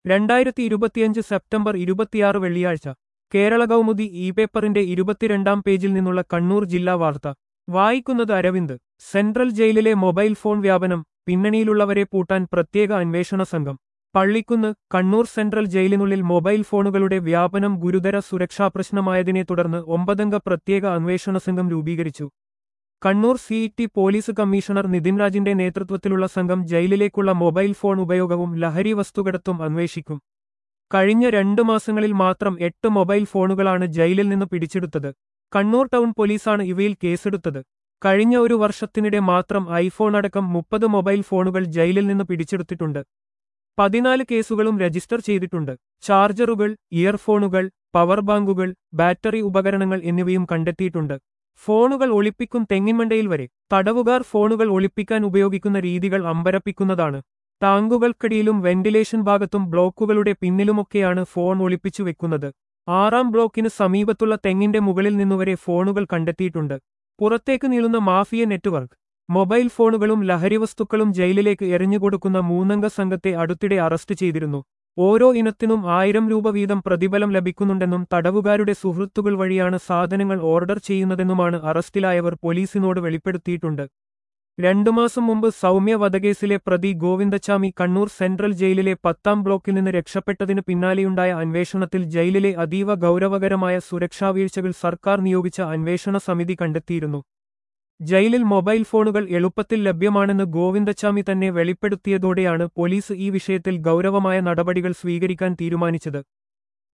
രണ്ടായിരത്തി ഇരുപത്തിയഞ്ച് സെപ്റ്റംബർ ഇരുപത്തിയാറ് വെള്ളിയാഴ്ച കേരള കൗമുദി ഇ പേപ്പറിന്റെ ഇരുപത്തിരണ്ടാം പേജിൽ നിന്നുള്ള കണ്ണൂർ ജില്ലാ വാർത്ത വായിക്കുന്നത് അരവിന്ദ് സെൻട്രൽ ജയിലിലെ മൊബൈൽ ഫോൺ വ്യാപനം പിന്നണിയിലുള്ളവരെ പൂട്ടാൻ പ്രത്യേക അന്വേഷണ സംഘം പള്ളിക്കുന്ന് കണ്ണൂർ സെൻട്രൽ ജയിലിനുള്ളിൽ മൊബൈൽ ഫോണുകളുടെ വ്യാപനം ഗുരുതര സുരക്ഷാ പ്രശ്നമായതിനെ തുടർന്ന് ഒമ്പതംഗ പ്രത്യേക അന്വേഷണ സംഘം രൂപീകരിച്ചു Kannur city police commissioner Nithin രാജിന്റെ നേതൃത്വത്തിലുള്ള സംഘം ജയിലിലേക്കുള്ള മൊബൈൽ ഫോൺ ഉപയോഗവും ലഹരി വസ്തുകടത്തും അന്വേഷിക്കും കഴിഞ്ഞ രണ്ടു മാസങ്ങളിൽ മാത്രം എട്ട് മൊബൈൽ ഫോണുകളാണ് ജയിലിൽ നിന്ന് പിടിച്ചെടുത്തത് കണ്ണൂർ ടൗൺ പോലീസാണ് ഇവയിൽ കേസെടുത്തത് കഴിഞ്ഞ ഒരു വർഷത്തിനിടെ മാത്രം ഐഫോൺ അടക്കം മുപ്പത് മൊബൈൽ ഫോണുകൾ ജയിലിൽ നിന്ന് പിടിച്ചെടുത്തിട്ടുണ്ട് പതിനാല് കേസുകളും രജിസ്റ്റർ ചെയ്തിട്ടുണ്ട് ചാർജറുകൾ ഇയർഫോണുകൾ പവർ ബാങ്കുകൾ ബാറ്ററി ഉപകരണങ്ങൾ എന്നിവയും കണ്ടെത്തിയിട്ടുണ്ട് ഫോണുകൾ ഒളിപ്പിക്കും തെങ്ങിൻമണ്ടയിൽ വരെ തടവുകാർ ഫോണുകൾ ഒളിപ്പിക്കാൻ ഉപയോഗിക്കുന്ന രീതികൾ അമ്പരപ്പിക്കുന്നതാണ് ടാങ്കുകൾക്കടിയിലും വെന്റിലേഷൻ ഭാഗത്തും ബ്ലോക്കുകളുടെ പിന്നിലുമൊക്കെയാണ് ഫോൺ ഒളിപ്പിച്ചു വെക്കുന്നത് ആറാം ബ്ലോക്കിന് സമീപത്തുള്ള തെങ്ങിന്റെ മുകളിൽ നിന്നുവരെ ഫോണുകൾ കണ്ടെത്തിയിട്ടുണ്ട് പുറത്തേക്ക് നീളുന്ന മാഫിയ നെറ്റ്വർക്ക് മൊബൈൽ ഫോണുകളും ലഹരിവസ്തുക്കളും ജയിലിലേക്ക് എറിഞ്ഞുകൊടുക്കുന്ന മൂന്നംഗ സംഘത്തെ അടുത്തിടെ അറസ്റ്റ് ചെയ്തിരുന്നു ഓരോ ഇനത്തിനും ആയിരം രൂപ വീതം പ്രതിഫലം ലഭിക്കുന്നുണ്ടെന്നും തടവുകാരുടെ സുഹൃത്തുക്കൾ വഴിയാണ് സാധനങ്ങൾ ഓർഡർ ചെയ്യുന്നതെന്നുമാണ് അറസ്റ്റിലായവർ പോലീസിനോട് വെളിപ്പെടുത്തിയിട്ടുണ്ട് രണ്ടു മാസം മുമ്പ് സൗമ്യ വധകേസിലെ പ്രതി ഗോവിന്ദച്ചാമി കണ്ണൂർ സെൻട്രൽ ജയിലിലെ പത്താം ബ്ലോക്കിൽ നിന്ന് രക്ഷപ്പെട്ടതിന് പിന്നാലെയുണ്ടായ അന്വേഷണത്തിൽ ജയിലിലെ അതീവ ഗൗരവകരമായ സുരക്ഷാ വീഴ്ചകൾ സർക്കാർ നിയോഗിച്ച അന്വേഷണ സമിതി കണ്ടെത്തിയിരുന്നു ജയിലിൽ മൊബൈൽ ഫോണുകൾ എളുപ്പത്തിൽ ലഭ്യമാണെന്ന് ഗോവിന്ദച്ചാമി തന്നെ വെളിപ്പെടുത്തിയതോടെയാണ് പോലീസ് ഈ വിഷയത്തിൽ ഗൗരവമായ നടപടികൾ സ്വീകരിക്കാൻ തീരുമാനിച്ചത്